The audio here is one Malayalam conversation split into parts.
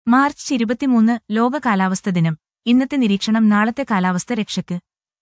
മാർച്ച് ഇരുപത്തിമൂന്ന് ലോക കാലാവസ്ഥ ദിനം ഇന്നത്തെ നിരീക്ഷണം നാളത്തെ കാലാവസ്ഥ രക്ഷയ്ക്ക്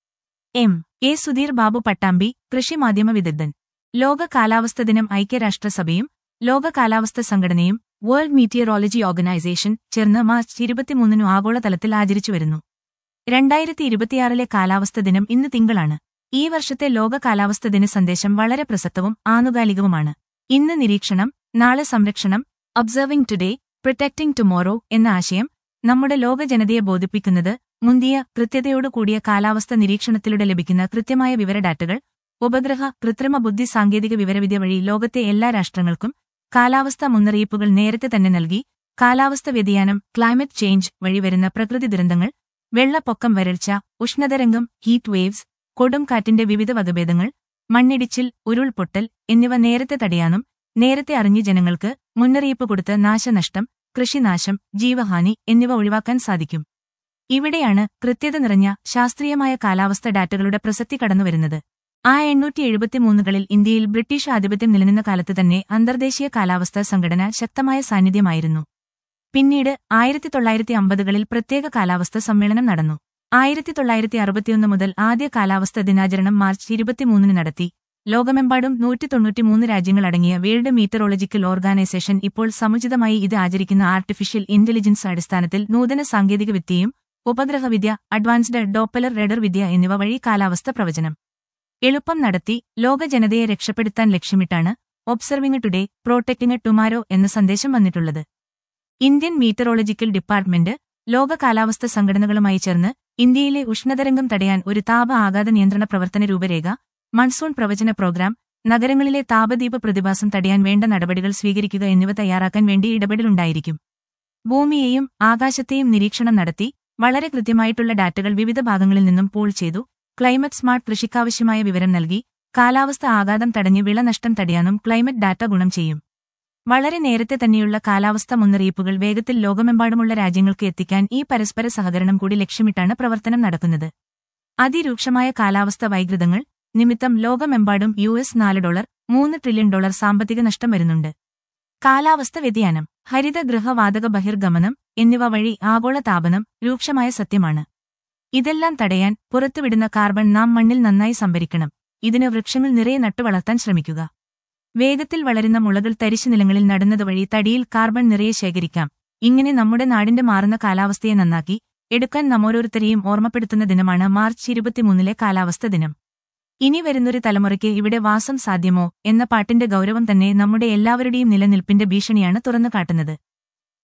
എം എ സുധീർ ബാബു പട്ടാമ്പി കൃഷി മാധ്യമ വിദഗ്ധൻ ലോക കാലാവസ്ഥ ദിനം ഐക്യരാഷ്ട്രസഭയും ലോക കാലാവസ്ഥ സംഘടനയും വേൾഡ് മീറ്റിയറോളജി ഓർഗനൈസേഷൻ ചേർന്ന് മാർച്ച് ഇരുപത്തിമൂന്നിനു ആഗോളതലത്തിൽ ആചരിച്ചുവരുന്നു രണ്ടായിരത്തി ഇരുപത്തിയാറിലെ കാലാവസ്ഥ ദിനം ഇന്ന് തിങ്കളാണ് ഈ വർഷത്തെ ലോക കാലാവസ്ഥ ദിന സന്ദേശം വളരെ പ്രസക്തവും ആനുകാലികവുമാണ് ഇന്ന് നിരീക്ഷണം നാളെ സംരക്ഷണം ഒബ്സർവിംഗ് ടുഡേ പ്രൊട്ടക്ടിംഗ് ടുമോറോ എന്ന ആശയം നമ്മുടെ ലോക ജനതയെ ബോധിപ്പിക്കുന്നത് മുന്തിയ കൃത്യതയോടുകൂടിയ കാലാവസ്ഥ നിരീക്ഷണത്തിലൂടെ ലഭിക്കുന്ന കൃത്യമായ വിവരഡാറ്റകൾ ഉപഗ്രഹ കൃത്രിമ ബുദ്ധി സാങ്കേതിക വിവരവിദ്യ വഴി ലോകത്തെ എല്ലാ രാഷ്ട്രങ്ങൾക്കും കാലാവസ്ഥാ മുന്നറിയിപ്പുകൾ നേരത്തെ തന്നെ നൽകി കാലാവസ്ഥ വ്യതിയാനം ക്ലൈമറ്റ് ചേഞ്ച് വഴി വരുന്ന പ്രകൃതി ദുരന്തങ്ങൾ വെള്ളപ്പൊക്കം വരൾച്ച ഉഷ്ണതരംഗം ഹീറ്റ് വേവ്സ് കൊടുംകാറ്റിന്റെ വിവിധ വകഭേദങ്ങൾ മണ്ണിടിച്ചിൽ ഉരുൾപൊട്ടൽ എന്നിവ നേരത്തെ തടയാനും നേരത്തെ അറിഞ്ഞ് ജനങ്ങൾക്ക് മുന്നറിയിപ്പ് കൊടുത്ത് നാശനഷ്ടം കൃഷിനാശം ജീവഹാനി എന്നിവ ഒഴിവാക്കാൻ സാധിക്കും ഇവിടെയാണ് കൃത്യത നിറഞ്ഞ ശാസ്ത്രീയമായ കാലാവസ്ഥ ഡാറ്റകളുടെ പ്രസക്തി കടന്നുവരുന്നത് ആ എണ്ണൂറ്റി എഴുപത്തിമൂന്നുകളിൽ ഇന്ത്യയിൽ ബ്രിട്ടീഷ് ആധിപത്യം നിലനിന്ന കാലത്ത് തന്നെ അന്തർദേശീയ കാലാവസ്ഥാ സംഘടന ശക്തമായ സാന്നിധ്യമായിരുന്നു പിന്നീട് ആയിരത്തി തൊള്ളായിരത്തി അമ്പതുകളിൽ പ്രത്യേക കാലാവസ്ഥ സമ്മേളനം നടന്നു ആയിരത്തി തൊള്ളായിരത്തി അറുപത്തിയൊന്ന് മുതൽ ആദ്യ കാലാവസ്ഥ ദിനാചരണം മാർച്ച് ഇരുപത്തിമൂന്നിന് നടത്തി ലോകമെമ്പാടും നൂറ്റി തൊണ്ണൂറ്റിമൂന്ന് രാജ്യങ്ങളടങ്ങിയ വേൾഡ് മീറ്ററോളജിക്കൽ ഓർഗനൈസേഷൻ ഇപ്പോൾ സമുചിതമായി ഇത് ആചരിക്കുന്ന ആർട്ടിഫിഷ്യൽ ഇന്റലിജൻസ് അടിസ്ഥാനത്തിൽ നൂതന സാങ്കേതികവിദ്യയും ഉപഗ്രഹവിദ്യ അഡ്വാൻസ്ഡ് ഡോപ്പലർ റഡർ വിദ്യ എന്നിവ വഴി കാലാവസ്ഥ പ്രവചനം എളുപ്പം നടത്തി ലോക ജനതയെ രക്ഷപ്പെടുത്താൻ ലക്ഷ്യമിട്ടാണ് ഒബ്സർവിംഗ് ടുഡേ പ്രോട്ടക്ടിംഗ് ടുമാരോ എന്ന സന്ദേശം വന്നിട്ടുള്ളത് ഇന്ത്യൻ മീറ്ററോളജിക്കൽ ഡിപ്പാർട്ട്മെന്റ് ലോക കാലാവസ്ഥ സംഘടനകളുമായി ചേർന്ന് ഇന്ത്യയിലെ ഉഷ്ണതരംഗം തടയാൻ ഒരു താപ ആഘാത നിയന്ത്രണ പ്രവർത്തന രൂപരേഖ മൺസൂൺ പ്രവചന പ്രോഗ്രാം നഗരങ്ങളിലെ താപദീപ പ്രതിഭാസം തടയാൻ വേണ്ട നടപടികൾ സ്വീകരിക്കുക എന്നിവ തയ്യാറാക്കാൻ വേണ്ടി ഇടപെടലുണ്ടായിരിക്കും ഭൂമിയെയും ആകാശത്തെയും നിരീക്ഷണം നടത്തി വളരെ കൃത്യമായിട്ടുള്ള ഡാറ്റകൾ വിവിധ ഭാഗങ്ങളിൽ നിന്നും പൂൾ ചെയ്തു ക്ലൈമറ്റ് സ്മാർട്ട് കൃഷിക്കാവശ്യമായ വിവരം നൽകി കാലാവസ്ഥ ആഘാതം തടഞ്ഞ് വിളനഷ്ടം തടയാനും ക്ലൈമറ്റ് ഡാറ്റ ഗുണം ചെയ്യും വളരെ നേരത്തെ തന്നെയുള്ള കാലാവസ്ഥ മുന്നറിയിപ്പുകൾ വേഗത്തിൽ ലോകമെമ്പാടുമുള്ള രാജ്യങ്ങൾക്ക് എത്തിക്കാൻ ഈ പരസ്പര സഹകരണം കൂടി ലക്ഷ്യമിട്ടാണ് പ്രവർത്തനം നടക്കുന്നത് അതിരൂക്ഷമായ കാലാവസ്ഥ വൈകൃതങ്ങൾ നിമിത്തം ലോകമെമ്പാടും യു എസ് നാല് ഡോളർ മൂന്ന് ട്രില്യൺ ഡോളർ സാമ്പത്തിക നഷ്ടം വരുന്നുണ്ട് കാലാവസ്ഥ വ്യതിയാനം ഹരിതഗൃഹവാതക ബഹിർഗമനം എന്നിവ വഴി ആഗോള താപനം രൂക്ഷമായ സത്യമാണ് ഇതെല്ലാം തടയാൻ പുറത്തുവിടുന്ന കാർബൺ നാം മണ്ണിൽ നന്നായി സംഭരിക്കണം ഇതിന് വൃക്ഷങ്ങൾ നിറയെ നട്ടുവളർത്താൻ ശ്രമിക്കുക വേഗത്തിൽ വളരുന്ന മുളകൾ തരിശു നിലങ്ങളിൽ നടുന്നതുവഴി തടിയിൽ കാർബൺ നിറയെ ശേഖരിക്കാം ഇങ്ങനെ നമ്മുടെ നാടിന്റെ മാറുന്ന കാലാവസ്ഥയെ നന്നാക്കി എടുക്കാൻ നമ്മോരോരുത്തരെയും ഓർമ്മപ്പെടുത്തുന്ന ദിനമാണ് മാർച്ച് ഇരുപത്തിമൂന്നിലെ കാലാവസ്ഥ ദിനം ഇനി വരുന്നൊരു തലമുറയ്ക്ക് ഇവിടെ വാസം സാധ്യമോ എന്ന പാട്ടിന്റെ ഗൗരവം തന്നെ നമ്മുടെ എല്ലാവരുടെയും നിലനിൽപ്പിന്റെ ഭീഷണിയാണ് തുറന്നു കാട്ടുന്നത്